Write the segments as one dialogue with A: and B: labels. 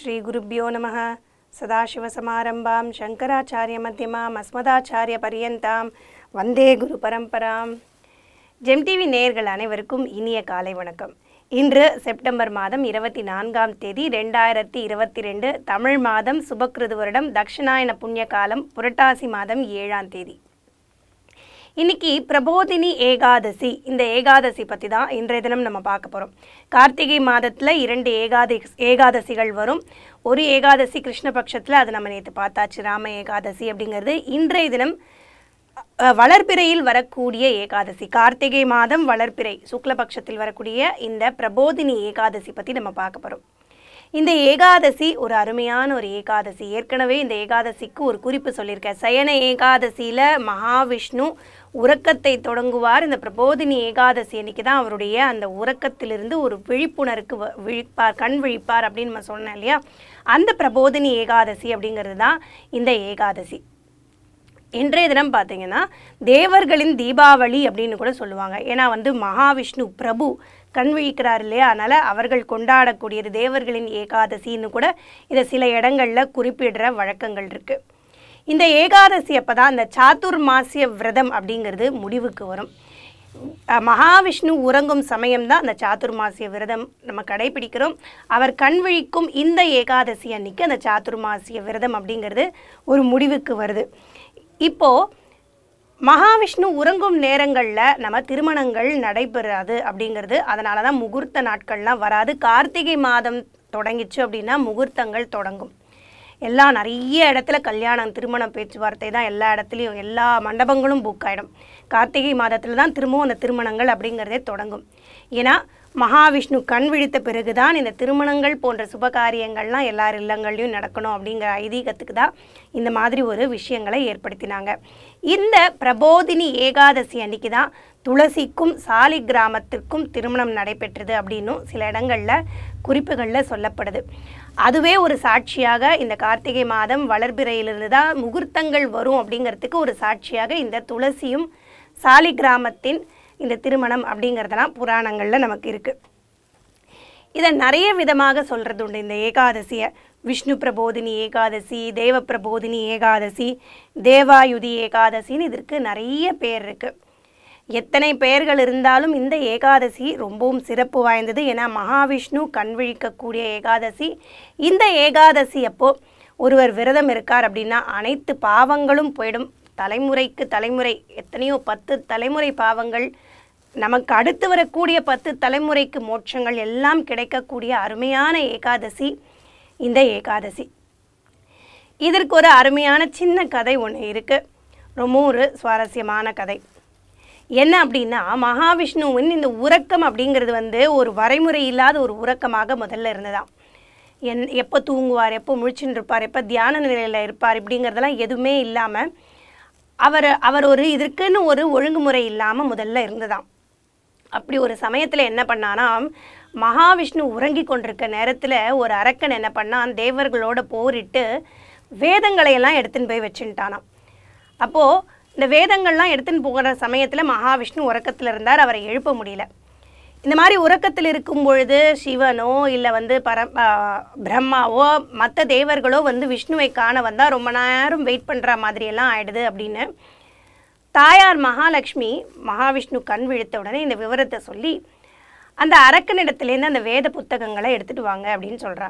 A: श्रीगुरुभ्यो नमः सदाशिवसमारम्भां शङ्कराचार्यमध्यमाम् अस्मदाचार्यपर्यन्तां வந்தே குரு பரம்பராம் ஜெம் டிவி நேயர்கள் அனைவருக்கும் இனிய காலை வணக்கம் இன்று செப்டம்பர் மாதம் இருபத்தி நான்காம் தேதி ரெண்டாயிரத்தி இருபத்தி ரெண்டு தமிழ் மாதம் சுபக்கிருது வருடம் தக்ஷணாயன புண்ணிய காலம் புரட்டாசி மாதம் ஏழாம் தேதி இன்னைக்கு பிரபோதினி ஏகாதசி இந்த ஏகாதசி பற்றி தான் இன்றைய தினம் நம்ம பார்க்க போகிறோம் கார்த்திகை மாதத்தில் இரண்டு ஏகாதி ஏகாதசிகள் வரும் ஒரு ஏகாதசி கிருஷ்ணபக்ஷத்தில் அது நம்ம நேற்று பார்த்தாச்சு ராம ஏகாதசி அப்படிங்கிறது இன்றைய தினம் அஹ், வளர்பிறையில் வரக்கூடிய ஏகாதசி கார்த்திகை மாதம் வளர்பிறை சுக்லபக்ஷத்தில் வரக்கூடிய இந்த பிரபோதினி ஏகாதசி பற்றி நம்ம பார்க்க போகிறோம் இந்த ஏகாதசி ஒரு அருமையான ஒரு ஏகாதசி ஏற்கனவே இந்த ஏகாதசிக்கு ஒரு குறிப்பு சொல்லியிருக்கேன் சயன ஏகாதசியில் மகாவிஷ்ணு உறக்கத்தை தொடங்குவார் இந்த பிரபோதினி ஏகாதசி அன்னைக்கு தான் அவருடைய அந்த உறக்கத்திலிருந்து ஒரு விழிப்புணர்வுக்கு வ- விழிப்பார் கண் விழிப்பார் அப்படின்னு நம்ம சொன்னேன் இல்லையா அந்த பிரபோதினி ஏகாதசி அப்படிங்கிறது தான் இந்த ஏகாதசி இன்றைய தினம் பார்த்தீங்கன்னா தேவர்களின் தீபாவளி அப்படின்னு கூட சொல்லுவாங்க ஏன்னா வந்து மகாவிஷ்ணு பிரபு கண் விழிக்கிறார் இல்லையா அதனால் அவர்கள் கொண்டாடக்கூடியது தேவர்களின் ஏகாதசின்னு கூட இதை சில இடங்களில் குறிப்பிடுற வழக்கங்கள் இருக்குது இந்த ஏகாதசி அப்போ தான் இந்த சாதுர்மாசிய விரதம் அப்படிங்கிறது முடிவுக்கு வரும் அஹ் மகாவிஷ்ணு உறங்கும் சமயம்தான் அந்த சாதுர்மாசிய விரதம் நம்ம கடைபிடிக்கிறோம் அவர் கண் விழிக்கும் இந்த ஏகாதசி அன்னைக்கு அந்த சாதுர்மாசிய விரதம் அப்படிங்கிறது ஒரு முடிவுக்கு வருது இப்போ மகாவிஷ்ணு உறங்கும் நேரங்களில் நம்ம திருமணங்கள் நடைபெறாது அப்படிங்கிறது அதனால தான் முகூர்த்த நாட்கள்லாம் வராது கார்த்திகை மாதம் தொடங்கிச்சு அப்படின்னா முகூர்த்தங்கள் தொடங்கும் எல்லா நிறைய இடத்துல கல்யாணம் திருமண பேச்சுவார்த்தை தான் எல்லா இடத்துலையும் எல்லா மண்டபங்களும் புக் ஆகிடும் கார்த்திகை மாதத்தில் தான் திரும்பவும் அந்த திருமணங்கள் அப்படிங்கிறதே தொடங்கும் ஏன்னா மகாவிஷ்ணு கண் விழித்த பிறகுதான் இந்த திருமணங்கள் போன்ற சுபகாரியங்கள்லாம் எல்லார் இல்லங்கள்லையும் நடக்கணும் அப்படிங்கிற ஐதீகத்துக்கு தான் இந்த மாதிரி ஒரு விஷயங்களை ஏற்படுத்தினாங்க இந்த பிரபோதினி ஏகாதசி அன்னைக்கு தான் துளசிக்கும் சாலி கிராமத்திற்கும் திருமணம் நடைபெற்றது அப்படின்னும் சில இடங்களில் குறிப்புகளில் சொல்லப்படுது அதுவே ஒரு சாட்சியாக இந்த கார்த்திகை மாதம் வளர்பிறையிலிருந்து தான் முகூர்த்தங்கள் வரும் அப்படிங்கிறதுக்கு ஒரு சாட்சியாக இந்த துளசியும் சாலி கிராமத்தின் இந்த திருமணம் அப்படிங்கிறதெல்லாம் புராணங்களில் நமக்கு இருக்குது இதை நிறைய விதமாக சொல்கிறது உண்டு இந்த ஏகாதசியை விஷ்ணு பிரபோதினி ஏகாதசி தேவ பிரபோதினி ஏகாதசி தேவாயுதி ஏகாதசின்னு இதற்கு நிறைய பேர் இருக்குது எத்தனை பெயர்கள் இருந்தாலும் இந்த ஏகாதசி ரொம்பவும் சிறப்பு வாய்ந்தது ஏன்னா மகாவிஷ்ணு கண் விழிக்கக்கூடிய ஏகாதசி இந்த ஏகாதசி அப்போ ஒருவர் விரதம் இருக்கார் அப்படின்னா அனைத்து பாவங்களும் போயிடும் தலைமுறைக்கு தலைமுறை எத்தனையோ பத்து தலைமுறை பாவங்கள் நமக்கு அடுத்து வரக்கூடிய பத்து தலைமுறைக்கு மோட்சங்கள் எல்லாம் கிடைக்கக்கூடிய அருமையான ஏகாதசி இந்த ஏகாதசி இதற்கு ஒரு அருமையான சின்ன கதை ஒன்று இருக்குது ரொம்ப ஒரு சுவாரஸ்யமான கதை என்ன அப்படின்னா மகாவிஷ்ணுவின் இந்த உறக்கம் அப்படிங்கிறது வந்து ஒரு வரைமுறை இல்லாத ஒரு உறக்கமாக முதல்ல இருந்ததாம் என் எப்போ தூங்குவார் எப்போ முழிச்சுன்னு இருப்பார் எப்போ தியான நிலையில் இருப்பார் இப்படிங்கிறதெல்லாம் எதுவுமே இல்லாமல் அவர் அவர் ஒரு இதற்குன்னு ஒரு ஒழுங்குமுறை இல்லாமல் முதல்ல இருந்ததாம் அப்படி ஒரு சமயத்தில் என்ன பண்ணானாம் மகாவிஷ்ணு உறங்கி கொண்டிருக்க நேரத்தில் ஒரு அரக்கன் என்ன பண்ணான் தேவர்களோட போரிட்டு வேதங்களை எல்லாம் எடுத்துன்னு போய் வச்சுட்டானாம் அப்போது இந்த வேதங்கள்லாம் எடுத்துன்னு போகிற சமயத்தில் மகாவிஷ்ணு உறக்கத்தில் இருந்தார் அவரை எழுப்ப முடியல இந்த மாதிரி உறக்கத்தில் இருக்கும் பொழுது சிவனோ இல்லை வந்து பர ஆ, பிரம்மாவோ மற்ற தேவர்களோ வந்து விஷ்ணுவை காண வந்தால் ரொம்ப நேரம் வெயிட் பண்ணுற மாதிரியெல்லாம் ஆயிடுது அப்படின்னு தாயார் மகாலட்சுமி மகாவிஷ்ணு கண் விழித்த உடனே இந்த விவரத்தை சொல்லி அந்த அரக்கனிடத்துலேருந்து அந்த வேத புத்தகங்களை எடுத்துட்டு வாங்க அப்படின்னு சொல்றா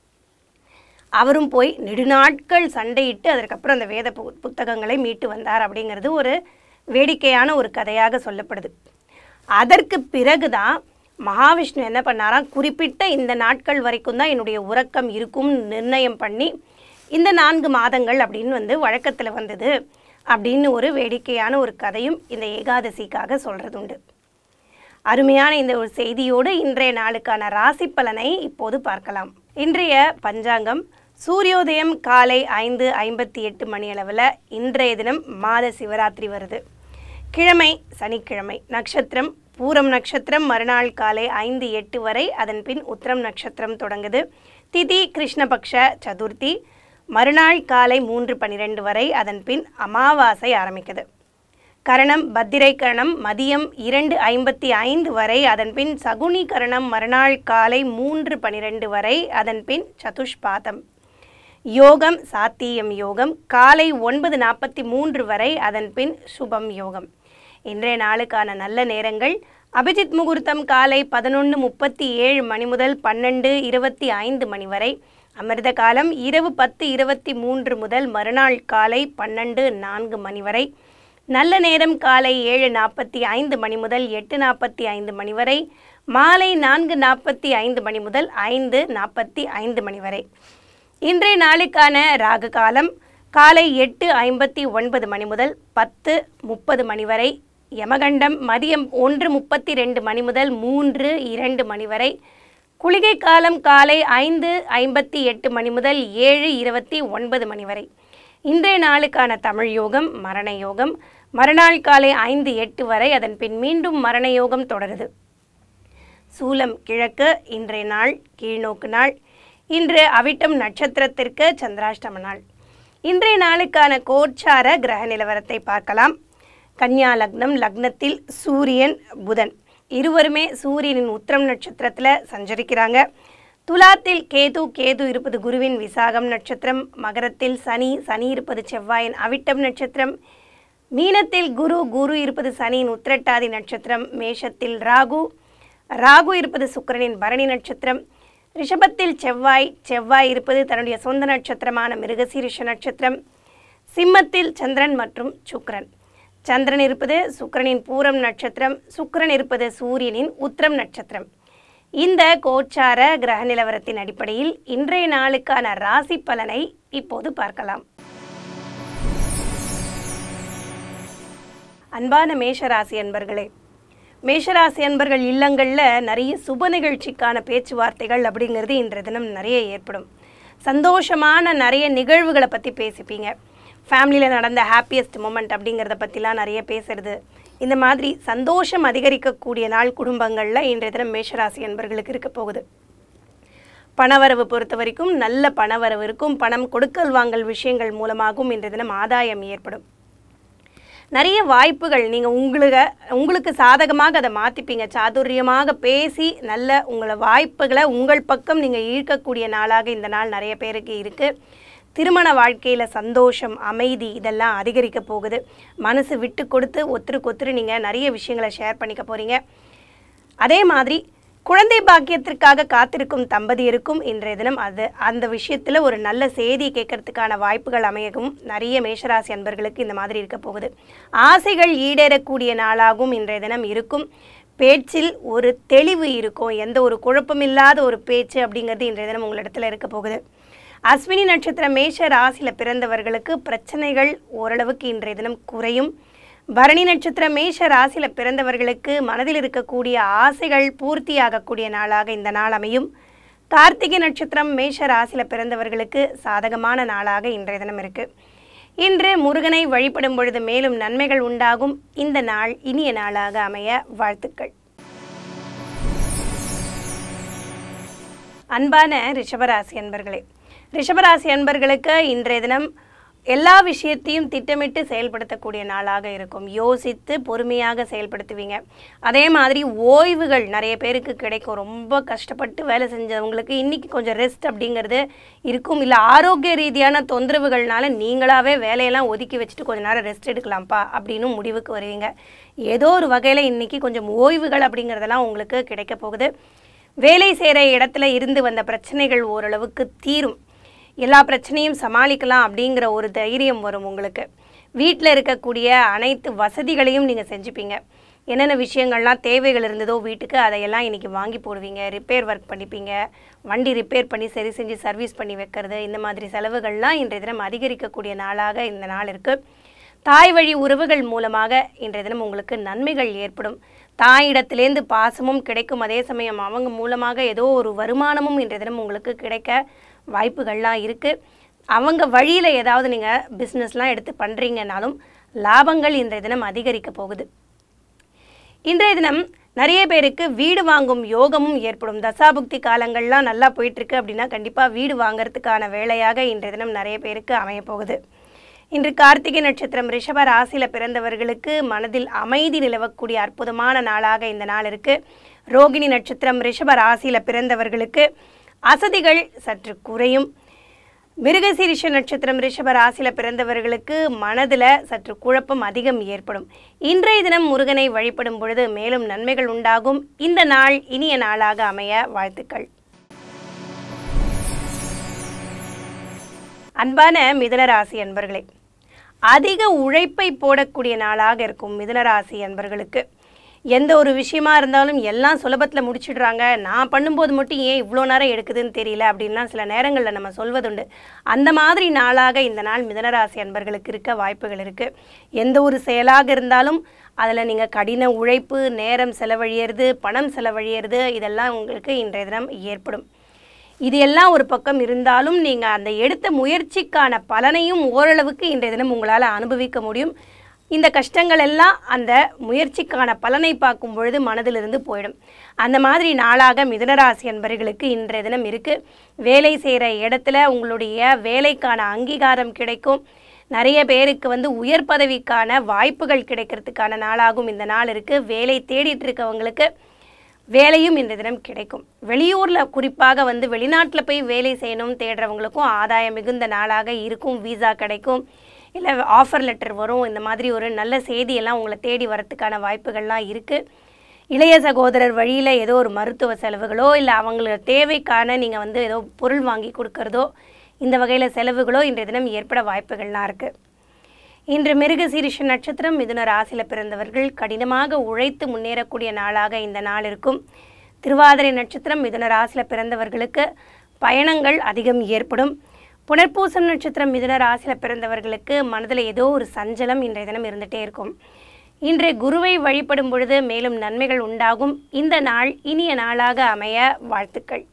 A: அவரும் போய் நெடுநாட்கள் சண்டையிட்டு அதற்கப்புறம் அந்த வேத பு புத்தகங்களை மீட்டு வந்தார் அப்படிங்கிறது ஒரு வேடிக்கையான ஒரு கதையாக சொல்லப்படுது அதற்கு பிறகுதான் மகாவிஷ்ணு என்ன பண்ணாராம் குறிப்பிட்ட இந்த நாட்கள் வரைக்கும் தான் என்னுடைய உறக்கம் இருக்கும் நிர்ணயம் பண்ணி இந்த நான்கு மாதங்கள் அப்படின்னு வந்து வழக்கத்தில் வந்தது அப்படின்னு ஒரு வேடிக்கையான ஒரு கதையும் இந்த ஏகாதசிக்காக சொல்கிறது உண்டு அருமையான இந்த ஒரு செய்தியோடு இன்றைய நாளுக்கான ராசி பலனை இப்போது பார்க்கலாம் இன்றைய பஞ்சாங்கம் சூரியோதயம் காலை ஐந்து ஐம்பத்தி எட்டு மணி அளவில் இன்றைய தினம் மாத சிவராத்திரி வருது கிழமை சனிக்கிழமை நட்சத்திரம் பூரம் நட்சத்திரம் மறுநாள் காலை ஐந்து எட்டு வரை அதன் பின் உத்திரம் நட்சத்திரம் தொடங்குது திதி கிருஷ்ணபக்ஷ சதுர்த்தி மறுநாள் காலை மூன்று பன்னிரெண்டு வரை அதன் பின் அமாவாசை ஆரம்பிக்குது கரணம் பத்திரை கரணம் மதியம் இரண்டு ஐம்பத்தி ஐந்து வரை அதன் பின் சகுனி கரணம் மறுநாள் காலை மூன்று பனிரெண்டு வரை அதன் பின் சதுஷ்பாதம் யோகம் சாத்தியம் யோகம் காலை ஒன்பது நாற்பத்தி மூன்று வரை அதன் பின் சுபம் யோகம் இன்றைய நாளுக்கான நல்ல நேரங்கள் அபிஜித் முகூர்த்தம் காலை பதினொன்று முப்பத்தி ஏழு மணி முதல் பன்னெண்டு இருபத்தி ஐந்து மணி வரை அமிர்த காலம் இரவு பத்து இருபத்தி மூன்று முதல் மறுநாள் காலை பன்னெண்டு நான்கு மணி வரை நல்ல நேரம் காலை ஏழு நாற்பத்தி ஐந்து மணி முதல் எட்டு நாற்பத்தி ஐந்து மணி வரை மாலை நான்கு நாற்பத்தி ஐந்து மணி முதல் ஐந்து நாற்பத்தி ஐந்து மணி வரை இன்றைய நாளுக்கான ராகு காலம் காலை எட்டு ஐம்பத்தி ஒன்பது மணி முதல் பத்து முப்பது மணி வரை யமகண்டம் மதியம் ஒன்று முப்பத்தி ரெண்டு மணி முதல் மூன்று இரண்டு மணி வரை குளிகை காலம் காலை ஐந்து ஐம்பத்தி எட்டு மணி முதல் ஏழு இருபத்தி ஒன்பது மணி வரை இன்றைய நாளுக்கான தமிழ் யோகம் மரண யோகம் மறுநாள் காலை ஐந்து எட்டு வரை அதன் பின் மீண்டும் மரண யோகம் தொடருது சூலம் கிழக்கு இன்றைய நாள் கீழ்நோக்கு நாள் இன்று அவிட்டம் நட்சத்திரத்திற்கு சந்திராஷ்டம நாள் இன்றைய நாளுக்கான கோச்சார கிரக நிலவரத்தை பார்க்கலாம் கன்னியா லக்னம் லக்னத்தில் சூரியன் புதன் இருவருமே சூரியனின் உத்திரம் நட்சத்திரத்தில் சஞ்சரிக்கிறாங்க துலாத்தில் கேது கேது இருப்பது குருவின் விசாகம் நட்சத்திரம் மகரத்தில் சனி சனி இருப்பது செவ்வாயின் அவிட்டம் நட்சத்திரம் மீனத்தில் குரு குரு இருப்பது சனியின் உத்திரட்டாதி நட்சத்திரம் மேஷத்தில் ராகு ராகு இருப்பது சுக்கிரனின் பரணி நட்சத்திரம் ரிஷபத்தில் செவ்வாய் செவ்வாய் இருப்பது தன்னுடைய சொந்த நட்சத்திரமான மிருகசீரிஷ நட்சத்திரம் சிம்மத்தில் சந்திரன் மற்றும் சுக்கிரன் சந்திரன் இருப்பது சுக்கிரனின் பூரம் நட்சத்திரம் சுக்கிரன் இருப்பது சூரியனின் உத்திரம் நட்சத்திரம் இந்த கோச்சார கிரக நிலவரத்தின் அடிப்படையில் இன்றைய நாளுக்கான ராசி பலனை இப்போது பார்க்கலாம் அன்பான மேஷராசி அன்பர்களே மேஷராசி அன்பர்கள் இல்லங்களில் நிறைய சுப நிகழ்ச்சிக்கான பேச்சுவார்த்தைகள் அப்படிங்கிறது இன்றைய தினம் நிறைய ஏற்படும் சந்தோஷமான நிறைய நிகழ்வுகளை பற்றி பேசிப்பீங்க ஃபேமிலியில் நடந்த ஹாப்பியஸ்ட் மூமெண்ட் அப்படிங்கிறத பற்றிலாம் நிறைய பேசுறது இந்த மாதிரி சந்தோஷம் அதிகரிக்கக்கூடிய நாள் குடும்பங்களில் இன்றைய தினம் மேஷராசி அன்பர்களுக்கு இருக்க போகுது பணவரவு பொறுத்த வரைக்கும் நல்ல பணவரவு இருக்கும் பணம் கொடுக்கல் வாங்கல் விஷயங்கள் மூலமாகவும் இன்றைய தினம் ஆதாயம் ஏற்படும் நிறைய வாய்ப்புகள் நீங்கள் உங்களுக்கு உங்களுக்கு சாதகமாக அதை மாற்றிப்பீங்க சாதுரியமாக பேசி நல்ல உங்களை வாய்ப்புகளை உங்கள் பக்கம் நீங்கள் ஈர்க்கக்கூடிய நாளாக இந்த நாள் நிறைய பேருக்கு இருக்குது திருமண வாழ்க்கையில் சந்தோஷம் அமைதி இதெல்லாம் அதிகரிக்க போகுது மனசு விட்டு கொடுத்து ஒத்துருக்கு ஒத்துரு நீங்கள் நிறைய விஷயங்களை ஷேர் பண்ணிக்க போகிறீங்க அதே மாதிரி குழந்தை பாக்கியத்திற்காக காத்திருக்கும் தம்பதியருக்கும் இன்றைய தினம் அது அந்த விஷயத்தில் ஒரு நல்ல செய்தி கேட்கறதுக்கான வாய்ப்புகள் அமையவும் நிறைய மேஷராசி அன்பர்களுக்கு இந்த மாதிரி இருக்க போகுது ஆசைகள் ஈடேறக்கூடிய நாளாகவும் இன்றைய தினம் இருக்கும் பேச்சில் ஒரு தெளிவு இருக்கும் எந்த ஒரு குழப்பமில்லாத ஒரு பேச்சு அப்படிங்கிறது இன்றைய தினம் உங்களிடத்துல இருக்க போகுது அஸ்வினி நட்சத்திரம் மேஷ ராசியில் பிறந்தவர்களுக்கு பிரச்சனைகள் ஓரளவுக்கு இன்றைய தினம் குறையும் பரணி நட்சத்திரம் மேஷ ராசியில் பிறந்தவர்களுக்கு மனதில் இருக்கக்கூடிய ஆசைகள் பூர்த்தியாகக்கூடிய நாளாக இந்த நாள் அமையும் கார்த்திகை நட்சத்திரம் மேஷ ராசியில் பிறந்தவர்களுக்கு சாதகமான நாளாக இன்றைய தினம் இருக்கு இன்று முருகனை வழிபடும் பொழுது மேலும் நன்மைகள் உண்டாகும் இந்த நாள் இனிய நாளாக அமைய வாழ்த்துக்கள் அன்பான ரிஷபராசி அன்பர்களே ரிஷபராசி அன்பர்களுக்கு இன்றைய தினம் எல்லா விஷயத்தையும் திட்டமிட்டு செயல்படுத்தக்கூடிய நாளாக இருக்கும் யோசித்து பொறுமையாக செயல்படுத்துவீங்க அதே மாதிரி ஓய்வுகள் நிறைய பேருக்கு கிடைக்கும் ரொம்ப கஷ்டப்பட்டு வேலை செஞ்சவங்களுக்கு இன்னைக்கு கொஞ்சம் ரெஸ்ட் அப்படிங்கிறது இருக்கும் இல்லை ஆரோக்கிய ரீதியான தொந்தரவுகள்னால நீங்களாவே வேலையெல்லாம் ஒதுக்கி வச்சுட்டு கொஞ்ச நேரம் ரெஸ்ட் எடுக்கலாம்ப்பா அப்படின்னு முடிவுக்கு வருவீங்க ஏதோ ஒரு வகையில் இன்னைக்கு கொஞ்சம் ஓய்வுகள் அப்படிங்கிறதெல்லாம் உங்களுக்கு கிடைக்க போகுது வேலை செய்கிற இடத்துல இருந்து வந்த பிரச்சனைகள் ஓரளவுக்கு தீரும் எல்லா பிரச்சனையும் சமாளிக்கலாம் அப்படிங்கிற ஒரு தைரியம் வரும் உங்களுக்கு வீட்டில் இருக்கக்கூடிய அனைத்து வசதிகளையும் நீங்கள் செஞ்சுப்பீங்க என்னென்ன விஷயங்கள்லாம் தேவைகள் இருந்ததோ வீட்டுக்கு அதையெல்லாம் இன்றைக்கி வாங்கி போடுவீங்க ரிப்பேர் ஒர்க் பண்ணிப்பீங்க வண்டி ரிப்பேர் பண்ணி சரி செஞ்சு சர்வீஸ் பண்ணி வைக்கிறது இந்த மாதிரி செலவுகள்லாம் இன்றைய தினம் அதிகரிக்கக்கூடிய நாளாக இந்த நாள் இருக்குது தாய் வழி உறவுகள் மூலமாக இன்றைய தினம் உங்களுக்கு நன்மைகள் ஏற்படும் தாயிடத்திலேருந்து பாசமும் கிடைக்கும் அதே சமயம் அவங்க மூலமாக ஏதோ ஒரு வருமானமும் இன்றைய தினம் உங்களுக்கு கிடைக்க வாய்ப்புகள்லாம் இருக்குது அவங்க வழியில் ஏதாவது நீங்கள் பிஸ்னஸ்லாம் எடுத்து பண்ணுறீங்கனாலும் லாபங்கள் இன்றைய தினம் அதிகரிக்க போகுது இன்றைய தினம் நிறைய பேருக்கு வீடு வாங்கும் யோகமும் ஏற்படும் தசாபுக்தி காலங்கள்லாம் நல்லா போயிட்டுருக்கு அப்படின்னா கண்டிப்பாக வீடு வாங்குறதுக்கான வேலையாக இன்றைய தினம் நிறைய பேருக்கு அமைய போகுது இன்று கார்த்திகை நட்சத்திரம் ரிஷப ராசியில் பிறந்தவர்களுக்கு மனதில் அமைதி நிலவக்கூடிய அற்புதமான நாளாக இந்த நாள் இருக்கு ரோகிணி நட்சத்திரம் ரிஷப ராசியில் பிறந்தவர்களுக்கு அசதிகள் சற்று குறையும் மிருகசீரிஷ நட்சத்திரம் ரிஷப ராசியில் பிறந்தவர்களுக்கு மனதில் சற்று குழப்பம் அதிகம் ஏற்படும் இன்றைய தினம் முருகனை வழிபடும் பொழுது மேலும் நன்மைகள் உண்டாகும் இந்த நாள் இனிய நாளாக அமைய வாழ்த்துக்கள் அன்பான மிதுனராசி அன்பர்களே அதிக உழைப்பை போடக்கூடிய நாளாக இருக்கும் மிதுனராசி அன்பர்களுக்கு எந்த ஒரு விஷயமா இருந்தாலும் எல்லாம் சுலபத்தில் முடிச்சிடுறாங்க நான் பண்ணும்போது மட்டும் ஏன் இவ்வளோ நேரம் எடுக்குதுன்னு தெரியல அப்படின்லாம் சில நேரங்களில் நம்ம சொல்வதுண்டு அந்த மாதிரி நாளாக இந்த நாள் மிதனராசி அன்பர்களுக்கு இருக்க வாய்ப்புகள் இருக்குது எந்த ஒரு செயலாக இருந்தாலும் அதில் நீங்கள் கடின உழைப்பு நேரம் செலவழியிறது பணம் செலவழியிறது இதெல்லாம் உங்களுக்கு இன்றைய தினம் ஏற்படும் இது எல்லாம் ஒரு பக்கம் இருந்தாலும் நீங்கள் அந்த எடுத்த முயற்சிக்கான பலனையும் ஓரளவுக்கு இன்றைய தினம் உங்களால் அனுபவிக்க முடியும் இந்த கஷ்டங்கள் எல்லாம் அந்த முயற்சிக்கான பலனை பார்க்கும் பொழுது மனதிலிருந்து போயிடும் அந்த மாதிரி நாளாக மிதுனராசி அன்பர்களுக்கு இன்றைய தினம் இருக்குது வேலை செய்கிற இடத்துல உங்களுடைய வேலைக்கான அங்கீகாரம் கிடைக்கும் நிறைய பேருக்கு வந்து உயர் பதவிக்கான வாய்ப்புகள் கிடைக்கிறதுக்கான நாளாகும் இந்த நாள் இருக்குது வேலை தேடிட்டு இருக்கவங்களுக்கு வேலையும் இந்த தினம் கிடைக்கும் வெளியூரில் குறிப்பாக வந்து வெளிநாட்டில் போய் வேலை செய்யணும் தேடுறவங்களுக்கும் ஆதாயம் மிகுந்த நாளாக இருக்கும் வீசா கிடைக்கும் இல்லை ஆஃபர் லெட்டர் வரும் இந்த மாதிரி ஒரு நல்ல செய்தியெல்லாம் உங்களை தேடி வரத்துக்கான வாய்ப்புகள்லாம் இருக்குது இளைய சகோதரர் வழியில் ஏதோ ஒரு மருத்துவ செலவுகளோ இல்லை அவங்களோட தேவைக்கான நீங்கள் வந்து ஏதோ பொருள் வாங்கி கொடுக்கறதோ இந்த வகையில் செலவுகளோ இன்றைய தினம் ஏற்பட வாய்ப்புகள்லாம் இருக்குது இன்று மிருகசீரிஷ நட்சத்திரம் மிதுன ராசியில் பிறந்தவர்கள் கடினமாக உழைத்து முன்னேறக்கூடிய நாளாக இந்த நாள் இருக்கும் திருவாதிரை நட்சத்திரம் மிதுன ராசியில் பிறந்தவர்களுக்கு பயணங்கள் அதிகம் ஏற்படும் புனர்பூசம் நட்சத்திரம் மிதுன ராசியில் பிறந்தவர்களுக்கு மனதில் ஏதோ ஒரு சஞ்சலம் இன்றைய தினம் இருந்துகிட்டே இருக்கும் இன்று குருவை வழிபடும் பொழுது மேலும் நன்மைகள் உண்டாகும் இந்த நாள் இனிய நாளாக அமைய வாழ்த்துக்கள்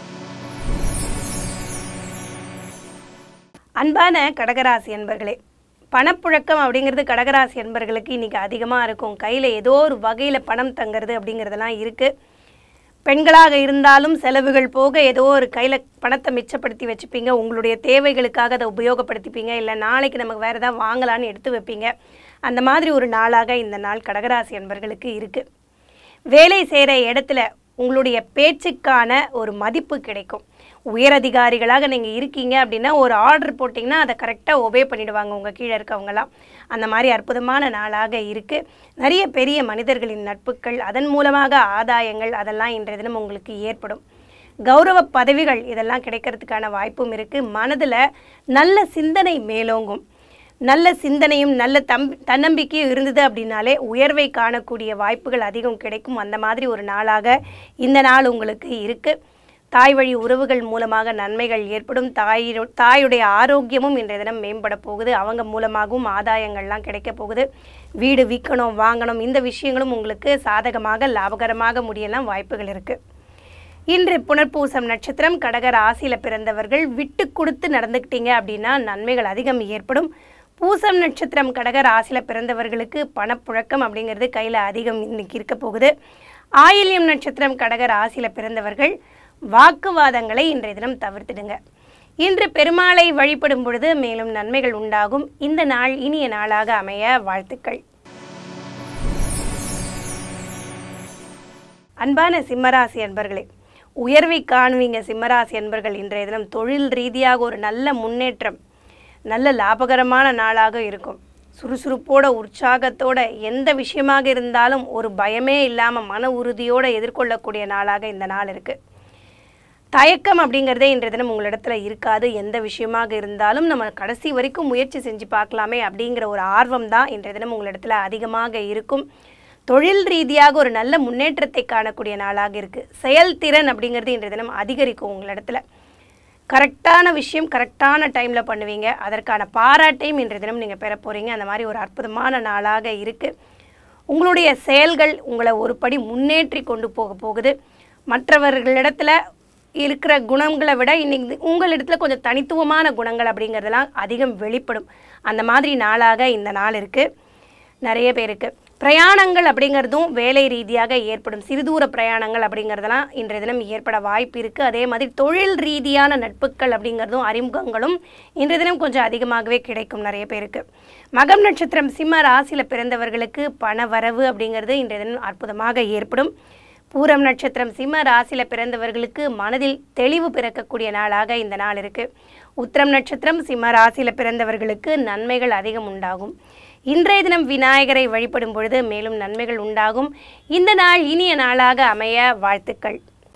A: அன்பான கடகராசி அன்பர்களே பணப்புழக்கம் அப்படிங்கிறது கடகராசி அன்பர்களுக்கு இன்றைக்கி அதிகமாக இருக்கும் கையில் ஏதோ ஒரு வகையில் பணம் தங்கிறது அப்படிங்கிறதெல்லாம் இருக்குது பெண்களாக இருந்தாலும் செலவுகள் போக ஏதோ ஒரு கையில் பணத்தை மிச்சப்படுத்தி வச்சுப்பீங்க உங்களுடைய தேவைகளுக்காக அதை உபயோகப்படுத்திப்பீங்க இல்லை நாளைக்கு நமக்கு வேறு ஏதாவது வாங்கலான்னு எடுத்து வைப்பீங்க அந்த மாதிரி ஒரு நாளாக இந்த நாள் கடகராசி அன்பர்களுக்கு இருக்குது வேலை செய்கிற இடத்துல உங்களுடைய பேச்சுக்கான ஒரு மதிப்பு கிடைக்கும் உயரதிகாரிகளாக நீங்கள் இருக்கீங்க அப்படின்னா ஒரு ஆர்டர் போட்டிங்கன்னா அதை கரெக்டாக ஒபே பண்ணிடுவாங்க உங்கள் கீழே இருக்கவங்கலாம் அந்த மாதிரி அற்புதமான நாளாக இருக்குது நிறைய பெரிய மனிதர்களின் நட்புகள் அதன் மூலமாக ஆதாயங்கள் அதெல்லாம் இன்றைய தினம் உங்களுக்கு ஏற்படும் கௌரவ பதவிகள் இதெல்லாம் கிடைக்கிறதுக்கான வாய்ப்பும் இருக்குது மனதில் நல்ல சிந்தனை மேலோங்கும் நல்ல சிந்தனையும் நல்ல தம் தன்னம்பிக்கையும் இருந்தது அப்படின்னாலே உயர்வை காணக்கூடிய வாய்ப்புகள் அதிகம் கிடைக்கும் அந்த மாதிரி ஒரு நாளாக இந்த நாள் உங்களுக்கு இருக்குது தாய் வழி உறவுகள் மூலமாக நன்மைகள் ஏற்படும் தாயிரு தாயுடைய ஆரோக்கியமும் இன்றைய தினம் மேம்பட போகுது அவங்க மூலமாகவும் ஆதாயங்கள்லாம் கிடைக்க போகுது வீடு விற்கணும் வாங்கணும் இந்த விஷயங்களும் உங்களுக்கு சாதகமாக லாபகரமாக முடியலாம் வாய்ப்புகள் இருக்குது இன்று புனர்பூசம் நட்சத்திரம் கடக ராசியில் பிறந்தவர்கள் விட்டு கொடுத்து நடந்துக்கிட்டீங்க அப்படின்னா நன்மைகள் அதிகம் ஏற்படும் பூசம் நட்சத்திரம் கடக ராசியில் பிறந்தவர்களுக்கு பணப்புழக்கம் அப்படிங்கிறது கையில் அதிகம் இன்னைக்கு இருக்க போகுது ஆயில்யம் நட்சத்திரம் கடக ராசியில் பிறந்தவர்கள் வாக்குவாதங்களை இன்றைய தினம் தவிர்த்திடுங்க இன்று பெருமாளை வழிபடும் பொழுது மேலும் நன்மைகள் உண்டாகும் இந்த நாள் இனிய நாளாக அமைய வாழ்த்துக்கள் அன்பான சிம்மராசி அன்பர்களே உயர்வை காணுவீங்க சிம்மராசி அன்பர்கள் இன்றைய தினம் தொழில் ரீதியாக ஒரு நல்ல முன்னேற்றம் நல்ல லாபகரமான நாளாக இருக்கும் சுறுசுறுப்போட உற்சாகத்தோட எந்த விஷயமாக இருந்தாலும் ஒரு பயமே இல்லாமல் மன உறுதியோடு எதிர்கொள்ளக்கூடிய நாளாக இந்த நாள் இருக்குது தயக்கம் அப்படிங்கிறதே இன்றைய தினம் உங்களிடத்துல இருக்காது எந்த விஷயமாக இருந்தாலும் நம்ம கடைசி வரைக்கும் முயற்சி செஞ்சு பார்க்கலாமே அப்படிங்கிற ஒரு ஆர்வம் தான் இன்றைய தினம் உங்களிடத்துல அதிகமாக இருக்கும் தொழில் ரீதியாக ஒரு நல்ல முன்னேற்றத்தை காணக்கூடிய நாளாக இருக்குது செயல்திறன் அப்படிங்கிறது இன்றைய தினம் அதிகரிக்கும் உங்களிடத்துல கரெக்டான விஷயம் கரெக்டான டைமில் பண்ணுவீங்க அதற்கான பாராட்டையும் இன்றைய தினம் நீங்கள் பெற போகிறீங்க அந்த மாதிரி ஒரு அற்புதமான நாளாக இருக்குது உங்களுடைய செயல்கள் உங்களை ஒரு படி முன்னேற்றி கொண்டு போக போகுது மற்றவர்களிடத்துல இருக்கிற குணங்களை விட இன்னைக்கு உங்களிடத்துல கொஞ்சம் தனித்துவமான குணங்கள் அப்படிங்கிறதெல்லாம் அதிகம் வெளிப்படும் அந்த மாதிரி நாளாக இந்த நாள் இருக்குது நிறைய பேருக்கு பிரயாணங்கள் அப்படிங்கிறதும் வேலை ரீதியாக ஏற்படும் சிறுதூர பிரயாணங்கள் அப்படிங்கிறதெல்லாம் இன்றைய தினம் ஏற்பட வாய்ப்பு இருக்குது அதே மாதிரி தொழில் ரீதியான நட்புகள் அப்படிங்கிறதும் அறிமுகங்களும் இன்றைய தினம் கொஞ்சம் அதிகமாகவே கிடைக்கும் நிறைய பேருக்கு மகம் நட்சத்திரம் சிம்ம ராசியில் பிறந்தவர்களுக்கு பண வரவு அப்படிங்கிறது இன்றைய தினம் அற்புதமாக ஏற்படும் பூரம் நட்சத்திரம் சிம்ம ராசியில் பிறந்தவர்களுக்கு மனதில் தெளிவு பிறக்கக்கூடிய நாளாக இந்த நாள் இருக்குது உத்திரம் நட்சத்திரம் சிம்ம ராசியில் பிறந்தவர்களுக்கு நன்மைகள் அதிகம் உண்டாகும் இன்றைய தினம் விநாயகரை வழிபடும் பொழுது மேலும் நன்மைகள் உண்டாகும் இந்த நாள் இனிய நாளாக அமைய வாழ்த்துக்கள்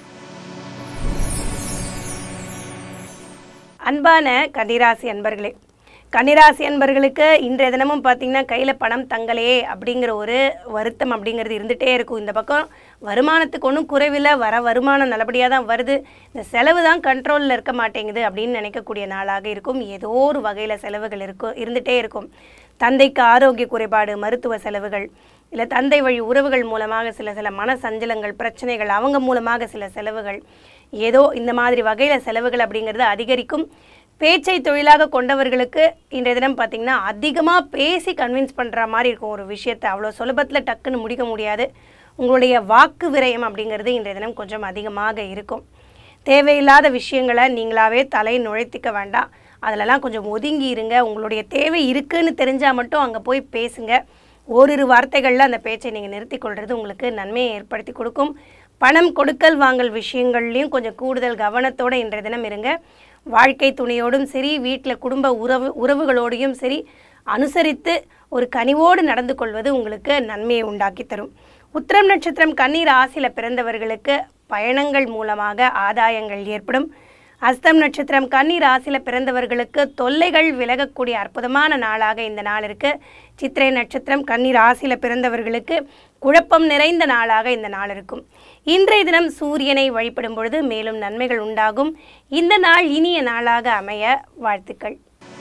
A: அன்பான கன்னிராசி அன்பர்களே கன்னிராசி அன்பர்களுக்கு இன்றைய தினமும் பார்த்தீங்கன்னா கையில் பணம் தங்கலையே அப்படிங்கிற ஒரு வருத்தம் அப்படிங்கிறது இருந்துகிட்டே இருக்கும் இந்த பக்கம் வருமானத்துக்கு ஒன்றும் குறைவில்லை வர வருமானம் நல்லபடியாக தான் வருது இந்த செலவு தான் கண்ட்ரோலில் இருக்க மாட்டேங்குது அப்படின்னு நினைக்கக்கூடிய நாளாக இருக்கும் ஏதோ ஒரு வகையில் செலவுகள் இருக்கும் இருந்துகிட்டே இருக்கும் தந்தைக்கு ஆரோக்கிய குறைபாடு மருத்துவ செலவுகள் இல்லை தந்தை வழி உறவுகள் மூலமாக சில சில மன சஞ்சலங்கள் பிரச்சனைகள் அவங்க மூலமாக சில செலவுகள் ஏதோ இந்த மாதிரி வகையில் செலவுகள் அப்படிங்கிறது அதிகரிக்கும் பேச்சை தொழிலாக கொண்டவர்களுக்கு இன்றைய தினம் பார்த்திங்கன்னா அதிகமாக பேசி கன்வின்ஸ் பண்ணுற மாதிரி இருக்கும் ஒரு விஷயத்தை அவ்வளோ சுலபத்தில் டக்குன்னு முடிக்க முடியாது உங்களுடைய வாக்கு விரயம் அப்படிங்கிறது இன்றைய தினம் கொஞ்சம் அதிகமாக இருக்கும் தேவையில்லாத விஷயங்களை நீங்களாவே தலை நுழைத்திக்க வேண்டாம் அதிலெல்லாம் கொஞ்சம் ஒதுங்கி இருங்க உங்களுடைய தேவை இருக்குன்னு தெரிஞ்சால் மட்டும் அங்கே போய் பேசுங்க ஓரிரு வார்த்தைகளில் அந்த பேச்சை நீங்கள் நிறுத்தி கொள்வது உங்களுக்கு நன்மையை ஏற்படுத்தி கொடுக்கும் பணம் கொடுக்கல் வாங்கல் விஷயங்கள்லையும் கொஞ்சம் கூடுதல் கவனத்தோடு இன்றைய தினம் இருங்க வாழ்க்கை துணையோடும் சரி வீட்டில் குடும்ப உறவு உறவுகளோடையும் சரி அனுசரித்து ஒரு கனிவோடு நடந்து கொள்வது உங்களுக்கு நன்மையை உண்டாக்கி தரும் உத்திரம் நட்சத்திரம் கண்ணீர் ஆசியில் பிறந்தவர்களுக்கு பயணங்கள் மூலமாக ஆதாயங்கள் ஏற்படும் அஸ்தம் நட்சத்திரம் கன்னி ராசியில் பிறந்தவர்களுக்கு தொல்லைகள் விலகக்கூடிய அற்புதமான நாளாக இந்த நாள் இருக்கு சித்திரை நட்சத்திரம் கன்னி ராசியில் பிறந்தவர்களுக்கு குழப்பம் நிறைந்த நாளாக இந்த நாள் இருக்கும் இன்றைய தினம் சூரியனை வழிபடும் பொழுது மேலும் நன்மைகள் உண்டாகும் இந்த நாள் இனிய நாளாக அமைய வாழ்த்துக்கள்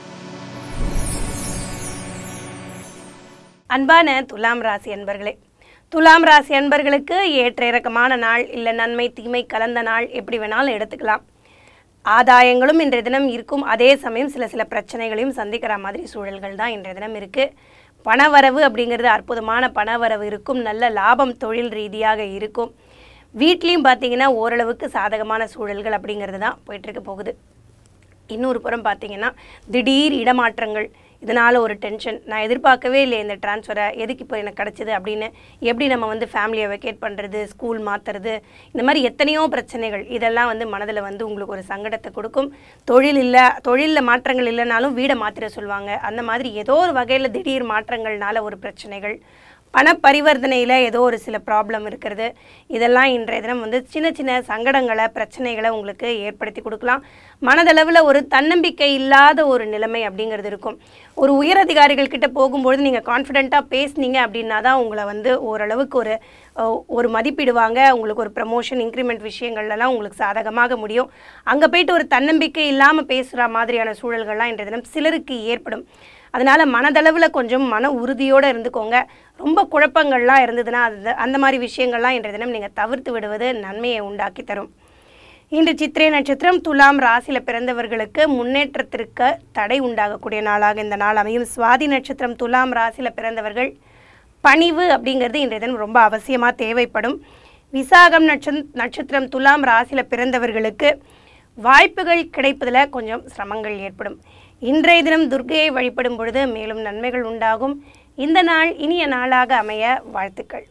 A: அன்பான துலாம் ராசி அன்பர்களே துலாம் ராசி அன்பர்களுக்கு ஏற்ற இறக்கமான நாள் இல்லை நன்மை தீமை கலந்த நாள் எப்படி வேணாலும் எடுத்துக்கலாம் ஆதாயங்களும் இன்றைய தினம் இருக்கும் அதே சமயம் சில சில பிரச்சனைகளையும் சந்திக்கிற மாதிரி சூழல்கள் தான் இன்றைய தினம் இருக்குது பணவரவு அப்படிங்கிறது அற்புதமான பணவரவு இருக்கும் நல்ல லாபம் தொழில் ரீதியாக இருக்கும் வீட்லேயும் பார்த்தீங்கன்னா ஓரளவுக்கு சாதகமான சூழல்கள் அப்படிங்கிறது தான் போயிட்டுருக்க போகுது இன்னொரு புறம் பார்த்தீங்கன்னா திடீர் இடமாற்றங்கள் இதனால் ஒரு டென்ஷன் நான் எதிர்பார்க்கவே இல்லை இந்த ட்ரான்ஸ்ஃபரை எதுக்கு இப்போ எனக்கு கிடச்சிது அப்படின்னு எப்படி நம்ம வந்து ஃபேமிலியை வெக்கேட் பண்ணுறது ஸ்கூல் மாற்றுறது இந்த மாதிரி எத்தனையோ பிரச்சனைகள் இதெல்லாம் வந்து மனதில் வந்து உங்களுக்கு ஒரு சங்கடத்தை கொடுக்கும் தொழில் இல்லை தொழிலில் மாற்றங்கள் இல்லைனாலும் வீடை மாற்றிட சொல்லுவாங்க அந்த மாதிரி ஏதோ ஒரு வகையில் திடீர் மாற்றங்கள்னால ஒரு பிரச்சனைகள் பண பரிவர்த்தனையில் ஏதோ ஒரு சில ப்ராப்ளம் இருக்கிறது இதெல்லாம் இன்றைய தினம் வந்து சின்ன சின்ன சங்கடங்களை பிரச்சனைகளை உங்களுக்கு ஏற்படுத்தி கொடுக்கலாம் மனதளவில் ஒரு தன்னம்பிக்கை இல்லாத ஒரு நிலைமை அப்படிங்கிறது இருக்கும் ஒரு உயரதிகாரிகள் கிட்ட போகும்பொழுது நீங்கள் கான்ஃபிடெண்ட்டாக பேசுனீங்க அப்படின்னா தான் உங்களை வந்து ஓரளவுக்கு ஒரு அஹ், ஒரு மதிப்பிடுவாங்க உங்களுக்கு ஒரு ப்ரமோஷன் இன்க்ரிமெண்ட் விஷயங்கள்லாம் உங்களுக்கு சாதகமாக முடியும் அங்கே போயிட்டு ஒரு தன்னம்பிக்கை இல்லாமல் பேசுகிற மாதிரியான சூழல்கள்லாம் இன்றைய தினம் சிலருக்கு ஏற்படும் அதனால் மனதளவில் கொஞ்சம் மன உறுதியோடு இருந்துக்கோங்க ரொம்ப குழப்பங்கள்லாம் இருந்ததுன்னா அது அந்த மாதிரி விஷயங்கள்லாம் இன்றைய தினம் நீங்கள் தவிர்த்து விடுவது நன்மையை உண்டாக்கி தரும் இன்று சித்திரை நட்சத்திரம் துலாம் ராசியில் பிறந்தவர்களுக்கு முன்னேற்றத்திற்கு தடை உண்டாகக்கூடிய நாளாக இந்த நாள் அமையும் சுவாதி நட்சத்திரம் துலாம் ராசியில் பிறந்தவர்கள் பணிவு அப்படிங்கிறது இன்றைய தினம் ரொம்ப அவசியமாக தேவைப்படும் விசாகம் நட்ச நட்சத்திரம் துலாம் ராசியில் பிறந்தவர்களுக்கு வாய்ப்புகள் கிடைப்பதில் கொஞ்சம் சிரமங்கள் ஏற்படும் இன்றைய தினம் துர்க்கையை வழிபடும் பொழுது மேலும் நன்மைகள் உண்டாகும் இந்த நாள் இனிய நாளாக அமைய வாழ்த்துக்கள்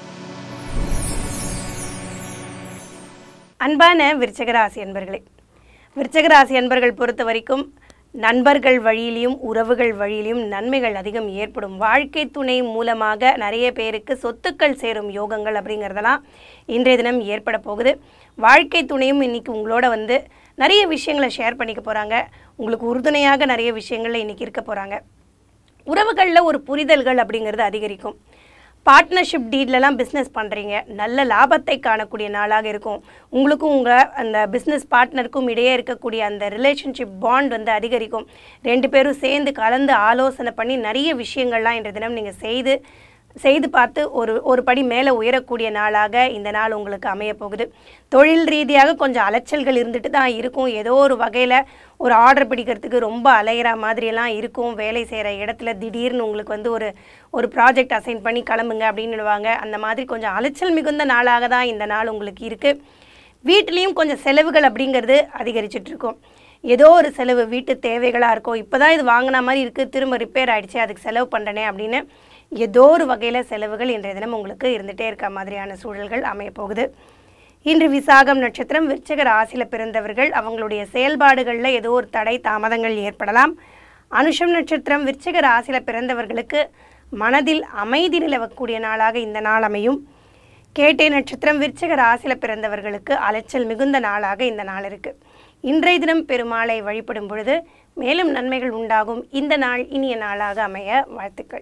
A: அன்பான விருச்சகராசி அன்பர்களே விருச்சகராசி அன்பர்கள் பொறுத்த வரைக்கும் நண்பர்கள் வழியிலையும் உறவுகள் வழியிலையும் நன்மைகள் அதிகம் ஏற்படும் வாழ்க்கை துணை மூலமாக நிறைய பேருக்கு சொத்துக்கள் சேரும் யோகங்கள் அப்படிங்கிறதெல்லாம் இன்றைய தினம் ஏற்பட போகுது வாழ்க்கை துணையும் இன்னைக்கு உங்களோட வந்து நிறைய விஷயங்களை ஷேர் பண்ணிக்க போகிறாங்க உங்களுக்கு உறுதுணையாக நிறைய விஷயங்கள்ல இன்னைக்கு இருக்க போகிறாங்க உறவுகளில் ஒரு புரிதல்கள் அப்படிங்கிறது அதிகரிக்கும் பார்ட்னர்ஷிப் டீட்லலாம் பிஸ்னஸ் பண்ணுறீங்க நல்ல லாபத்தை காணக்கூடிய நாளாக இருக்கும் உங்களுக்கும் உங்கள் அந்த பிஸ்னஸ் பார்ட்னருக்கும் இடையே இருக்கக்கூடிய அந்த ரிலேஷன்ஷிப் பாண்ட் வந்து அதிகரிக்கும் ரெண்டு பேரும் சேர்ந்து கலந்து ஆலோசனை பண்ணி நிறைய விஷயங்கள்லாம் இன்றைய தினம் நீங்கள் செய்து செய்து பார்த்து ஒரு ஒரு படி மேலே உயரக்கூடிய நாளாக இந்த நாள் உங்களுக்கு அமைய போகுது தொழில் ரீதியாக கொஞ்சம் அலைச்சல்கள் இருந்துட்டு தான் இருக்கும் ஏதோ ஒரு வகையில் ஒரு ஆர்டர் பிடிக்கிறதுக்கு ரொம்ப அலையிற மாதிரியெல்லாம் இருக்கும் வேலை செய்கிற இடத்துல திடீர்னு உங்களுக்கு வந்து ஒரு ஒரு ப்ராஜெக்ட் அசைன் பண்ணி கிளம்புங்க அப்படின்னுடுவாங்க அந்த மாதிரி கொஞ்சம் அலைச்சல் மிகுந்த நாளாக தான் இந்த நாள் உங்களுக்கு இருக்குது வீட்லேயும் கொஞ்சம் செலவுகள் அப்படிங்கிறது அதிகரிச்சுட்டு இருக்கும் ஏதோ ஒரு செலவு வீட்டு தேவைகளாக இருக்கும் இப்போ தான் இது வாங்கின மாதிரி இருக்குது திரும்ப ரிப்பேர் ஆகிடுச்சு அதுக்கு செலவு பண்ணுறனே அப்படின்னு ஏதோ ஒரு வகையில் செலவுகள் இன்றைய தினம் உங்களுக்கு இருந்துகிட்டே இருக்க மாதிரியான சூழல்கள் அமைய போகுது இன்று விசாகம் நட்சத்திரம் விருச்சக ராசியில் பிறந்தவர்கள் அவங்களுடைய செயல்பாடுகளில் ஏதோ ஒரு தடை தாமதங்கள் ஏற்படலாம் அனுஷம் நட்சத்திரம் விருச்சக ராசியில் பிறந்தவர்களுக்கு மனதில் அமைதி நிலவக்கூடிய நாளாக இந்த நாள் அமையும் கேட்டை நட்சத்திரம் விருச்சக ராசியில் பிறந்தவர்களுக்கு அலைச்சல் மிகுந்த நாளாக இந்த நாள் இருக்கு இன்றைய தினம் பெருமாளை வழிபடும் பொழுது மேலும் நன்மைகள் உண்டாகும் இந்த நாள் இனிய நாளாக அமைய வாழ்த்துக்கள்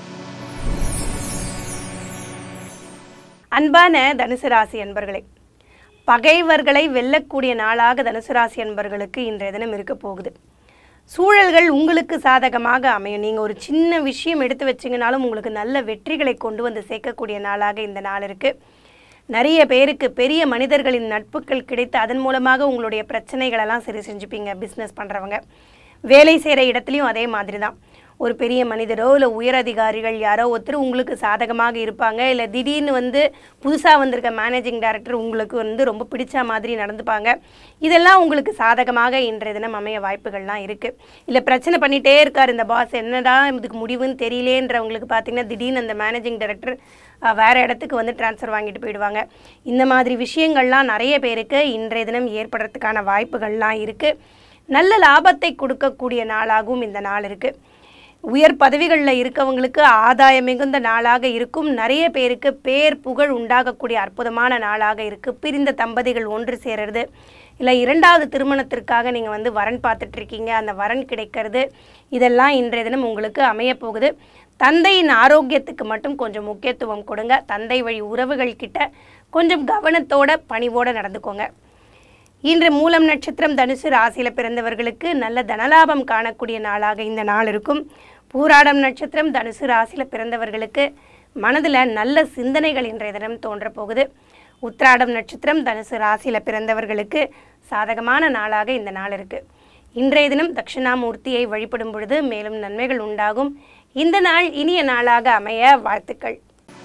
A: அன்பான தனுசு ராசி அன்பர்களே பகைவர்களை வெல்லக்கூடிய நாளாக தனுசு ராசி அன்பர்களுக்கு இன்றைய தினம் இருக்க போகுது சூழல்கள் உங்களுக்கு சாதகமாக அமையும் நீங்கள் ஒரு சின்ன விஷயம் எடுத்து வச்சிங்கனாலும் உங்களுக்கு நல்ல வெற்றிகளை கொண்டு வந்து சேர்க்கக்கூடிய நாளாக இந்த நாள் இருக்குது நிறைய பேருக்கு பெரிய மனிதர்களின் நட்புகள் கிடைத்து அதன் மூலமாக உங்களுடைய பிரச்சனைகளெல்லாம் சரி செஞ்சுப்பீங்க பிஸ்னஸ் பண்ணுறவங்க வேலை செய்கிற இடத்துலையும் அதே மாதிரி தான் ஒரு பெரிய மனிதரோ இல்லை உயரதிகாரிகள் யாரோ ஒருத்தர் உங்களுக்கு சாதகமாக இருப்பாங்க இல்லை திடீர்னு வந்து புதுசாக வந்திருக்க மேனேஜிங் டைரக்டர் உங்களுக்கு வந்து ரொம்ப பிடிச்ச மாதிரி நடந்துப்பாங்க இதெல்லாம் உங்களுக்கு சாதகமாக இன்றைய தினம் அமைய வாய்ப்புகள்லாம் இருக்குது இல்லை பிரச்சனை பண்ணிகிட்டே இருக்கார் இந்த பாஸ் என்னடா இதுக்கு முடிவுன்னு தெரியலேன்றவங்களுக்கு பார்த்தீங்கன்னா திடீர்னு அந்த மேனேஜிங் டைரக்டர் வேறு இடத்துக்கு வந்து ட்ரான்ஸ்ஃபர் வாங்கிட்டு போயிடுவாங்க இந்த மாதிரி விஷயங்கள்லாம் நிறைய பேருக்கு இன்றைய தினம் ஏற்படுறதுக்கான வாய்ப்புகள்லாம் இருக்குது நல்ல லாபத்தை கொடுக்கக்கூடிய நாளாகவும் இந்த நாள் இருக்குது உயர் பதவிகளில் இருக்கவங்களுக்கு ஆதாயம் மிகுந்த நாளாக இருக்கும் நிறைய பேருக்கு பேர் புகழ் உண்டாகக்கூடிய அற்புதமான நாளாக இருக்குது பிரிந்த தம்பதிகள் ஒன்று சேருறது இல்லை இரண்டாவது திருமணத்திற்காக நீங்கள் வந்து வரன் பார்த்துட்ருக்கீங்க அந்த வரன் கிடைக்கிறது இதெல்லாம் இன்றைய தினம் உங்களுக்கு அமைய போகுது தந்தையின் ஆரோக்கியத்துக்கு மட்டும் கொஞ்சம் முக்கியத்துவம் கொடுங்க தந்தை வழி உறவுகள் கிட்ட கொஞ்சம் கவனத்தோட பணிவோடு நடந்துக்கோங்க இன்று மூலம் நட்சத்திரம் தனுசு ராசியில் பிறந்தவர்களுக்கு நல்ல தனலாபம் காணக்கூடிய நாளாக இந்த நாள் இருக்கும் பூராடம் நட்சத்திரம் தனுசு ராசியில் பிறந்தவர்களுக்கு மனதில் நல்ல சிந்தனைகள் இன்றைய தினம் தோன்றப் போகுது உத்திராடம் நட்சத்திரம் தனுசு ராசியில் பிறந்தவர்களுக்கு சாதகமான நாளாக இந்த நாள் இருக்குது இன்றைய தினம் தட்சிணாமூர்த்தியை வழிபடும் பொழுது மேலும் நன்மைகள் உண்டாகும் இந்த நாள் இனிய நாளாக அமைய வாழ்த்துக்கள்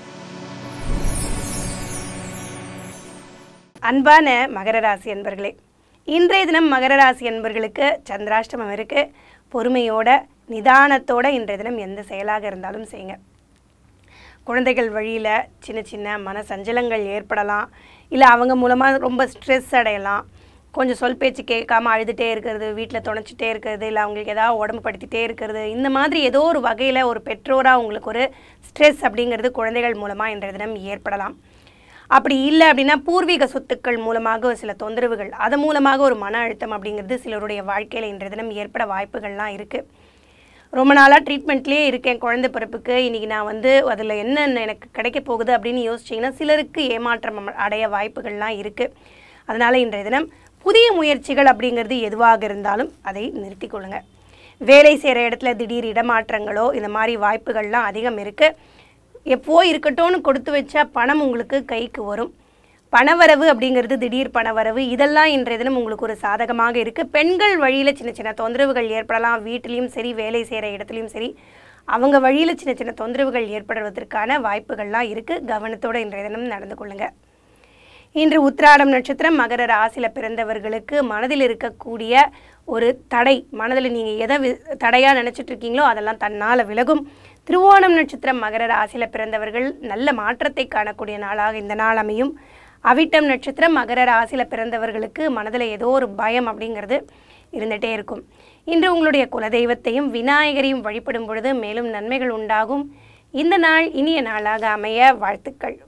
A: அன்பான மகர ராசி அன்பர்களே இன்றைய தினம் மகர ராசி அன்பர்களுக்கு சந்திராஷ்டமம் இருக்கு பொறுமையோட நிதானத்தோட இன்றைய தினம் எந்த செயலாக இருந்தாலும் செய்யுங்க குழந்தைகள் வழியில் சின்ன சின்ன மன சஞ்சலங்கள் ஏற்படலாம் இல்லை அவங்க மூலமாக ரொம்ப ஸ்ட்ரெஸ் அடையலாம் கொஞ்சம் சொல் பேச்சு கேட்காம அழுதுகிட்டே இருக்கிறது வீட்டில் துணைச்சிட்டே இருக்கிறது இல்லை அவங்களுக்கு ஏதாவது உடம்பு படுத்திட்டே இருக்கிறது இந்த மாதிரி ஏதோ ஒரு வகையில் ஒரு பெற்றோராக உங்களுக்கு ஒரு ஸ்ட்ரெஸ் அப்படிங்கிறது குழந்தைகள் மூலமாக இன்றைய தினம் ஏற்படலாம் அப்படி இல்லை அப்படின்னா பூர்வீக சொத்துக்கள் மூலமாக சில தொந்தரவுகள் அது மூலமாக ஒரு மன அழுத்தம் அப்படிங்கிறது சிலருடைய வாழ்க்கையில் இன்றைய தினம் ஏற்பட வாய்ப்புகள்லாம் இருக்குது ரொம்ப நாளாக ட்ரீட்மெண்ட்லேயே இருக்கேன் குழந்தை பிறப்புக்கு இன்றைக்கி நான் வந்து அதில் என்ன எனக்கு கிடைக்க போகுது அப்படின்னு யோசிச்சிங்கன்னா சிலருக்கு ஏமாற்றம் அம- அடைய வாய்ப்புகள்லாம் இருக்குது அதனால் இன்றைய தினம் புதிய முயற்சிகள் அப்படிங்கிறது எதுவாக இருந்தாலும் அதை நிறுத்திக் கொள்ளுங்க வேலை செய்கிற இடத்துல திடீர் இடமாற்றங்களோ இந்த மாதிரி வாய்ப்புகள்லாம் அதிகம் இருக்குது எப்போ இருக்கட்டும்னு கொடுத்து வச்சா பணம் உங்களுக்கு கைக்கு வரும் பணவரவு அப்படிங்கிறது திடீர் பணவரவு இதெல்லாம் இன்றைய தினம் உங்களுக்கு ஒரு சாதகமாக இருக்குது பெண்கள் வழியில் சின்ன சின்ன தொந்தரவுகள் ஏற்படலாம் வீட்டிலையும் சரி வேலை செய்கிற இடத்துலையும் சரி அவங்க வழியில் சின்ன சின்ன தொந்தரவுகள் ஏற்படுவதற்கான வாய்ப்புகள்லாம் இருக்குது கவனத்தோடு இன்றைய தினம் நடந்து கொள்ளுங்கள் இன்று உத்திராடம் நட்சத்திரம் மகர ராசியில் பிறந்தவர்களுக்கு மனதில் இருக்கக்கூடிய ஒரு தடை மனதில் நீங்கள் எதை வி- தடையா நினைச்சிட்டு இருக்கீங்களோ அதெல்லாம் தன்னால் விலகும் திருவோணம் நட்சத்திரம் மகர ராசியில் பிறந்தவர்கள் நல்ல மாற்றத்தை காணக்கூடிய நாளாக இந்த நாள் அமையும் அவிட்டம் நட்சத்திரம் மகர ராசியில் பிறந்தவர்களுக்கு மனதில் ஏதோ ஒரு பயம் அப்படிங்கிறது இருந்துகிட்டே இருக்கும் இன்று உங்களுடைய குலதெய்வத்தையும் விநாயகரையும் வழிபடும் பொழுது மேலும் நன்மைகள் உண்டாகும் இந்த நாள் இனிய நாளாக அமைய வாழ்த்துக்கள்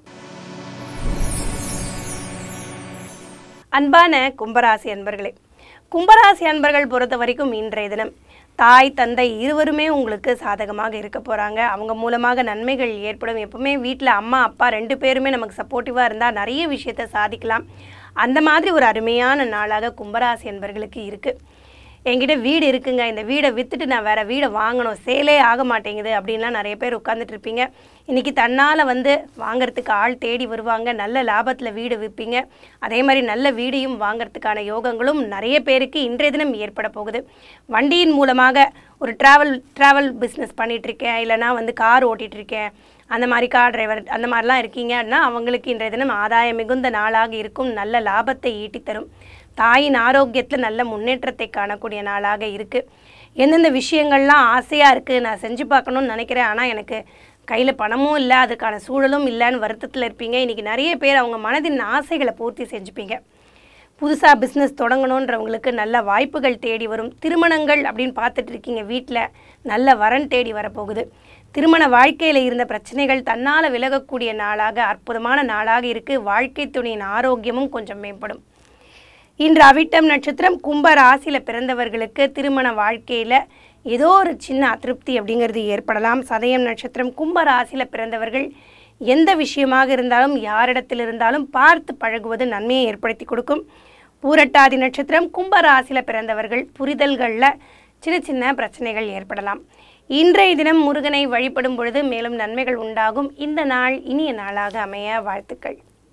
A: அன்பான கும்பராசி அன்பர்களே கும்பராசி அன்பர்கள் பொறுத்த வரைக்கும் இன்றைய தினம் தாய் தந்தை இருவருமே உங்களுக்கு சாதகமாக இருக்க போகிறாங்க அவங்க மூலமாக நன்மைகள் ஏற்படும் எப்பவுமே வீட்டில் அம்மா அப்பா ரெண்டு பேருமே நமக்கு சப்போர்ட்டிவாக இருந்தால் நிறைய விஷயத்தை சாதிக்கலாம் அந்த மாதிரி ஒரு அருமையான நாளாக கும்பராசி அன்பர்களுக்கு இருக்குது என்கிட்ட வீடு இருக்குங்க இந்த வீடை விற்றுட்டு நான் வேறு வீடை வாங்கணும் சேலே ஆக மாட்டேங்குது அப்படின்லாம் நிறைய பேர் உட்காந்துட்டு இருப்பீங்க இன்றைக்கி தன்னால் வந்து வாங்குறதுக்கு ஆள் தேடி வருவாங்க நல்ல லாபத்தில் வீடு விற்பீங்க அதே மாதிரி நல்ல வீடையும் வாங்குறதுக்கான யோகங்களும் நிறைய பேருக்கு இன்றைய தினம் ஏற்பட போகுது வண்டியின் மூலமாக ஒரு ட்ராவல் ட்ராவல் பிஸ்னஸ் பண்ணிகிட்ருக்கேன் இல்லைனா வந்து கார் ஓட்டிகிட்ருக்கேன் அந்த மாதிரி கார் டிரைவர் அந்த மாதிரிலாம் இருக்கீங்க அப்படின்னா அவங்களுக்கு இன்றைய தினம் ஆதாயம் மிகுந்த நாளாக இருக்கும் நல்ல லாபத்தை ஈட்டி தரும் தாயின் ஆரோக்கியத்தில் நல்ல முன்னேற்றத்தை காணக்கூடிய நாளாக இருக்குது எந்தெந்த விஷயங்கள்லாம் ஆசையாக இருக்குது நான் செஞ்சு பார்க்கணும்னு நினைக்கிறேன் ஆனால் எனக்கு கையில் பணமும் இல்லை அதுக்கான சூழலும் இல்லைன்னு வருத்தத்தில் இருப்பீங்க இன்றைக்கி நிறைய பேர் அவங்க மனதின் ஆசைகளை பூர்த்தி செஞ்சுப்பீங்க புதுசாக பிஸ்னஸ் தொடங்கணுன்றவங்களுக்கு நல்ல வாய்ப்புகள் தேடி வரும் திருமணங்கள் அப்படின்னு பார்த்துட்டு இருக்கீங்க வீட்டில் நல்ல வரன் தேடி வரப்போகுது திருமண வாழ்க்கையில் இருந்த பிரச்சனைகள் தன்னால் விலகக்கூடிய நாளாக அற்புதமான நாளாக இருக்குது வாழ்க்கை துணையின் ஆரோக்கியமும் கொஞ்சம் மேம்படும் இன்று அவிட்டம் நட்சத்திரம் கும்ப ராசியில் பிறந்தவர்களுக்கு திருமண வாழ்க்கையில் ஏதோ ஒரு சின்ன அதிருப்தி அப்படிங்கிறது ஏற்படலாம் சதயம் நட்சத்திரம் கும்ப ராசியில் பிறந்தவர்கள் எந்த விஷயமாக இருந்தாலும் யாரிடத்தில் இருந்தாலும் பார்த்து பழகுவது நன்மையை ஏற்படுத்தி கொடுக்கும் பூரட்டாதி நட்சத்திரம் கும்ப ராசியில் பிறந்தவர்கள் புரிதல்களில் சின்ன சின்ன பிரச்சனைகள் ஏற்படலாம் இன்றைய தினம் முருகனை வழிபடும் பொழுது மேலும் நன்மைகள் உண்டாகும் இந்த நாள் இனிய நாளாக அமைய வாழ்த்துக்கள்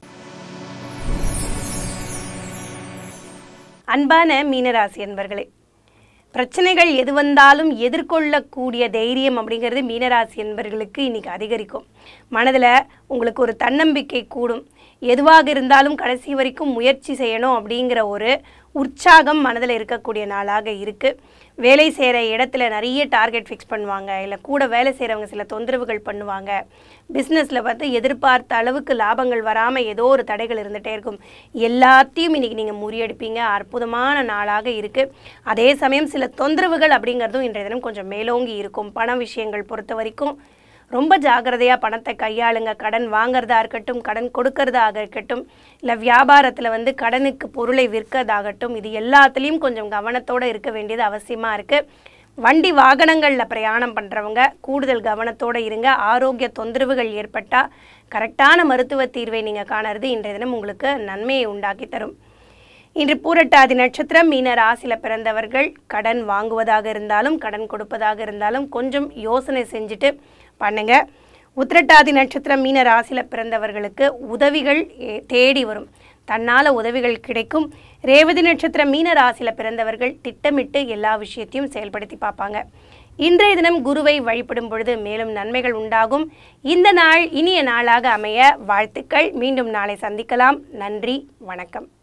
A: அன்பான மீனராசி அன்பர்களே பிரச்சனைகள் எது வந்தாலும் எதிர்கொள்ளக்கூடிய தைரியம் அப்படிங்கிறது மீனராசி என்பர்களுக்கு இன்னைக்கு அதிகரிக்கும் மனதில் உங்களுக்கு ஒரு தன்னம்பிக்கை கூடும் எதுவாக இருந்தாலும் கடைசி வரைக்கும் முயற்சி செய்யணும் அப்படிங்கிற ஒரு உற்சாகம் மனதில் இருக்கக்கூடிய நாளாக இருக்குது வேலை செய்கிற இடத்துல நிறைய டார்கெட் ஃபிக்ஸ் பண்ணுவாங்க இல்லை கூட வேலை செய்கிறவங்க சில தொந்தரவுகள் பண்ணுவாங்க பிஸ்னஸில் பார்த்து எதிர்பார்த்த அளவுக்கு லாபங்கள் வராமல் ஏதோ ஒரு தடைகள் இருந்துகிட்டே இருக்கும் எல்லாத்தையும் இன்றைக்கி நீங்கள் முறியடிப்பீங்க அற்புதமான நாளாக இருக்குது அதே சமயம் சில தொந்தரவுகள் அப்படிங்கிறதும் இன்றைய தினம் கொஞ்சம் மேலோங்கி இருக்கும் பண விஷயங்கள் பொறுத்த வரைக்கும் ரொம்ப ஜாக்கிரதையாக பணத்தை கையாளுங்க கடன் வாங்குறதா இருக்கட்டும் கடன் கொடுக்கறதாக இருக்கட்டும் இல்லை வியாபாரத்தில் வந்து கடனுக்கு பொருளை விற்கிறதாகட்டும் இது எல்லாத்துலேயும் கொஞ்சம் கவனத்தோடு இருக்க வேண்டியது அவசியமாக இருக்குது வண்டி வாகனங்களில் பிரயாணம் பண்ணுறவங்க கூடுதல் கவனத்தோடு இருங்க ஆரோக்கிய தொந்தரவுகள் ஏற்பட்டால் கரெக்டான மருத்துவ தீர்வை நீங்கள் காணறது இன்றைய தினம் உங்களுக்கு நன்மையை உண்டாக்கி தரும் இன்று பூரட்டாதி நட்சத்திரம் மீன ராசியில் பிறந்தவர்கள் கடன் வாங்குவதாக இருந்தாலும் கடன் கொடுப்பதாக இருந்தாலும் கொஞ்சம் யோசனை செஞ்சுட்டு பண்ணுங்க உத்திரட்டாதி நட்சத்திரம் மீன ராசியில் பிறந்தவர்களுக்கு உதவிகள் எ- தேடி வரும் தன்னால் உதவிகள் கிடைக்கும் ரேவதி நட்சத்திரம் மீன ராசியில் பிறந்தவர்கள் திட்டமிட்டு எல்லா விஷயத்தையும் செயல்படுத்தி பார்ப்பாங்க இன்றைய தினம் குருவை வழிபடும் பொழுது மேலும் நன்மைகள் உண்டாகும் இந்த நாள் இனிய நாளாக அமைய வாழ்த்துக்கள் மீண்டும் நாளை சந்திக்கலாம் நன்றி வணக்கம்